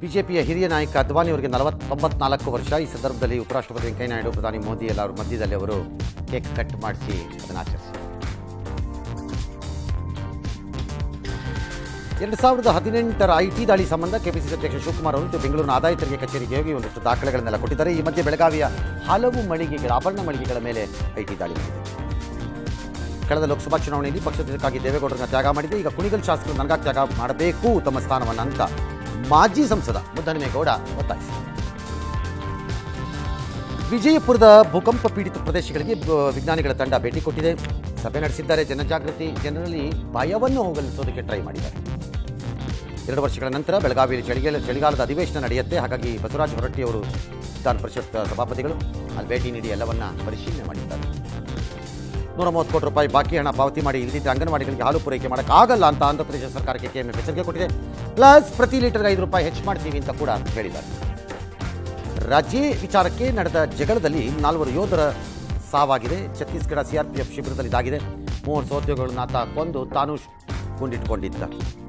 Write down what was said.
ಬಿಜೆಪಿಯ ಹಿರಿಯ ನಾಯಕ ಅದ್ವಾನಿ ಅವರಿಗೆ ನಲವತ್ತು ತೊಂಬತ್ನಾಲ್ಕು ವರ್ಷ ಈ ಸಂದರ್ಭದಲ್ಲಿ ಉಪರಾಷ್ಟ್ರಪತಿ ವೆಂಕಯ್ಯನಾಯ್ಡು ಪ್ರಧಾನಿ ಮೋದಿ ಎಲ್ಲ ಅವ್ರ ಮಧ್ಯದಲ್ಲಿ ಅವರು ಕೇಕ್ ಕಟ್ ಮಾಡಿಸಿ ಅದನ್ನು ಆಚರಿಸಿದರು ಎರಡು ಸಾವಿರದ ಹದಿನೆಂಟರ ಐ ಟಿ ದಾಳಿ ಸಂಬಂಧ ಕೆಪಿಸಿಸಿ ಅಧ್ಯಕ್ಷ ಶಿವಕುಮಾರ್ ಅವರು ಬೆಂಗಳೂರಿನ ಆದಾಯ ತೆರಿಗೆ ಕಚೇರಿಗೆ ಹೋಗಿ ಒಂದಷ್ಟು ದಾಖಲೆಗಳನ್ನೆಲ್ಲ ಕೊಟ್ಟಿದ್ದಾರೆ ಈ ಮಧ್ಯೆ ಬೆಳಗಾವಿಯ ಹಲವು ಮಳಿಗೆಗಳ ಆಭರಣ ಮಳಿಗೆಗಳ ಮೇಲೆ ಐ ಟಿ ದಾಳಿ ಮಾಡಿದೆ ಕಳೆದ ಲೋಕಸಭಾ ಚುನಾವಣೆಯಲ್ಲಿ ಪಕ್ಷಕ್ಕಾಗಿ ದೇವೇಗೌಡರನ್ನ ತ್ಯಾಗ ಮಾಡಿದೆ ಈಗ ಕುಣಿಗಲ್ ಶಾಸಕರು ನನಗಾಗಿ ತ್ಯಾಗ ಮಾಡಬೇಕು ತಮ್ಮ ಸ್ಥಾನವನ್ನು ಅಂತ ಮಾಜಿ ಸಂಸದ ಮುದ್ದಹನುಮೇಗೌಡ ಒತ್ತಾಯಿಸಿದರು ವಿಜಯಪುರದ ಭೂಕಂಪ ಪೀಡಿತ ಪ್ರದೇಶಗಳಿಗೆ ಬ- ವಿಜ್ಞಾನಿಗಳ ತಂಡ ಭೇಟಿ ಕೊಟ್ಟಿದೆ ಸಭೆ ನಡೆಸಿದ್ದಾರೆ ಜನಜಾಗೃತಿ ಜನರಲ್ಲಿ ಭಯವನ್ನು ಹೋಗಲಿಸೋದಕ್ಕೆ ಟ್ರೈ ಮಾಡಿದ್ದಾರೆ ಎರಡು ವರ್ಷಗಳ ನಂತರ ಬೆಳಗಾವಿಯಲ್ಲಿ ಚಳಿಗಾಲ ಚಳಿಗಾಲದ ಅಧಿವೇಶನ ನಡೆಯುತ್ತೆ ಹಾಗಾಗಿ ಬಸವರಾಜ ಹೊರಟ್ಟಿ ಅವರು ವಿಧಾನ ಪರಿಷತ್ ಸಭಾಪತಿಗಳು ಅಲ್ಲಿ ಭೇಟಿ ನೀಡಿ ಎಲ್ಲವನ್ನ ಪರಿಶೀಲನೆ ಮಾಡಿದ್ದಾರೆ ನೂರ ಮೂವತ್ತು ಕೋಟಿ ರೂಪಾಯಿ ಬಾಕಿ ಹಣ ಪಾವತಿ ಮಾಡಿ ಇಲ್ಲದಿದ್ದರೆ ಅಂಗನವಾಡಿಗಳಿಗೆ ಹಾಲು ಪೂರೈಕೆ ಮಾಡೋಕ್ಕಾಗಲ್ಲ ಅಂತ ಆಂಧ್ರಪ್ರದೇಶ ಸರ್ಕಾರಕ್ಕೆ ಕೆಎಂಎಫ್ ಎಚ್ಚರಿಕೆ ಕೊಟ್ಟಿದೆ ಪ್ಲಸ್ ಪ್ರತಿ ಲೀಟರ್ಗೆ ಐದು ರೂಪಾಯಿ ಹೆಚ್ಚು ಮಾಡ್ತೀವಿ ಅಂತ ಕೂಡ ಹೇಳಿದ್ದಾರೆ ರಜೆ ವಿಚಾರಕ್ಕೆ ನಡೆದ ಜಗಳದಲ್ಲಿ ನಾಲ್ವರು ಯೋಧರ ಸಾವಾಗಿದೆ ಛತ್ತೀಸ್ಗಢ ಸಿಆರ್ಪಿಎಫ್ ಶಿಬಿರದಲ್ಲಿ ಇದಾಗಿದೆ ಮೂವರು ಸಹೋದ್ಯೋಗಿಗಳನ್ನ ಆತ ಕೊಂದು ತಾನು ಗುಂಡಿಟ್ಟುಕೊಂಡಿದ್ದ